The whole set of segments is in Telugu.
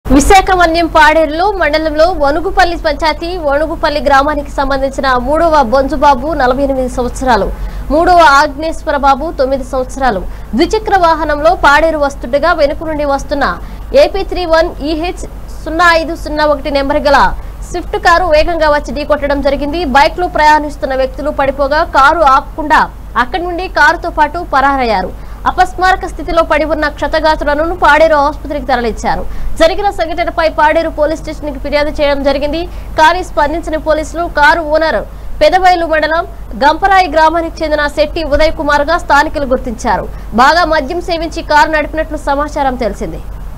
విశాఖ వన్యం పాడేరులో మండలంలో వణుగుపల్లి పంచాయతీ వణుగుపల్లి గ్రామానికి సంబంధించిన మూడవ బొంజుబాబు నలభై ఎనిమిది సంవత్సరాలు మూడవ ఆగ్నేశ్వర బాబు తొమ్మిది సంవత్సరాలు ద్విచక్ర వాహనంలో పాడేరు వస్తుండగా వెనుక నుండి వస్తున్న ఏపీ త్రీ వన్ ఈహెచ్ సున్నా ఐదు సున్నా ఒకటి నెంబర్ గల స్విఫ్ట్ కారు వేగంగా వచ్చి ఢీకొట్టడం జరిగింది బైక్ లో ప్రయాణిస్తున్న వ్యక్తులు పడిపోగా కారు ఆపకుండా అక్కడి నుండి కారుతో పాటు పరారయ్యారు అపస్మారక స్థితిలో పడి ఉన్న క్షతగాతులను పాడేరు ఆసుపత్రికి తరలించారు జరిగిన సంఘటనపై పాడేరు పోలీస్ స్టేషన్ కి ఫిర్యాదు చేయడం జరిగింది కానీ స్పందించిన పోలీసులు కారు ఓనర్ పెదబయలు మండలం గంపరాయి గ్రామానికి చెందిన శెట్టి ఉదయ్ కుమార్ గా స్థానికులు గుర్తించారు బాగా మద్యం సేవించి కారు నడిపినట్లు సమాచారం తెలిసింది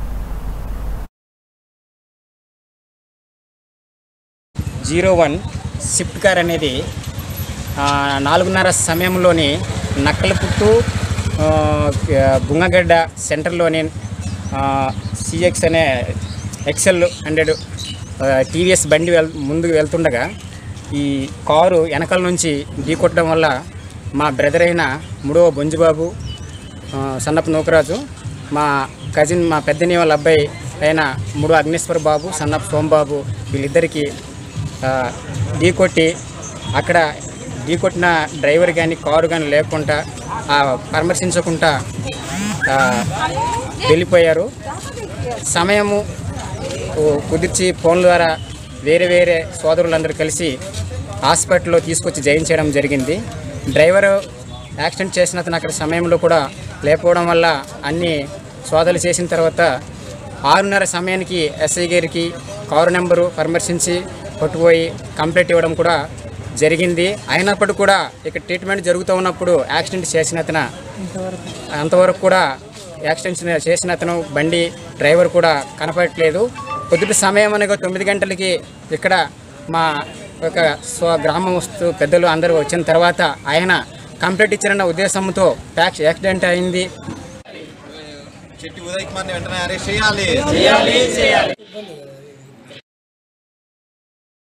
జీరో వన్ స్విఫ్ట్ కార్ అనేది ఆ, నాలుగున్నర సమయంలోని నక్కలపుట్టు ఆ, బుంగగడ్డ సెంటర్లోని సిఎక్స్ అనే ఎక్సెల్ హండ్రెడ్ టీవీఎస్ బండి వెల్ ముందుకు వెళ్తుండగా ఈ కారు వెనకాల నుంచి ఢీకొట్టడం వల్ల మా బ్రదర్ అయిన మూడవ బొంజుబాబు ఆ, సన్నపు నూకరాజు మా కజిన్ మా పెద్దని వాళ్ళ అబ్బాయి అయిన మూడు అగ్నేశ్వర బాబు సన్నపు సోమబాబు వీళ్ళిద్దరికీ ఆ, ఢీకొట్టి అక్కడ ఢీకొట్టిన డ్రైవర్ కానీ కారు కానీ లేకుండా ఆ, పరామర్శించకుండా ఆ, వెళ్ళిపోయారు సమయము ఓ, కుదిర్చి ఫోన్ ద్వారా వేరే వేరే సోదరులందరూ కలిసి హాస్పిటల్లో తీసుకొచ్చి జయించడం జరిగింది డ్రైవరు యాక్సిడెంట్ చేసిన అతను అక్కడ సమయంలో కూడా లేకపోవడం వల్ల అన్ని సోదరులు చేసిన తర్వాత ఆరున్నర సమయానికి ఎస్ఐ గారికి కారు నెంబరు పరామర్శించి పట్టుపోయి కంప్లైంట్ ఇవ్వడం కూడా జరిగింది అయినప్పటికీ కూడా ఇక్కడ ట్రీట్మెంట్ జరుగుతూ ఉన్నప్పుడు యాక్సిడెంట్ చేసిన అతను అంతవరకు కూడా యాక్సిడెంట్ చేసిన అతను బండి డ్రైవర్ కూడా కనపడట్లేదు పొద్దుటి సమయం అనగా తొమ్మిది గంటలకి ఇక్కడ మా ఒక స్వ గ్రామస్తు పెద్దలు అందరూ వచ్చిన తర్వాత ఆయన కంప్లైంట్ ఇచ్చారన్న ఉద్దేశంతో యాక్సి- యాక్సిడెంట్ అయింది చెట్టి ఉదయ్ కుమార్ని వెంటనే అరెస్ట్ చేయాలి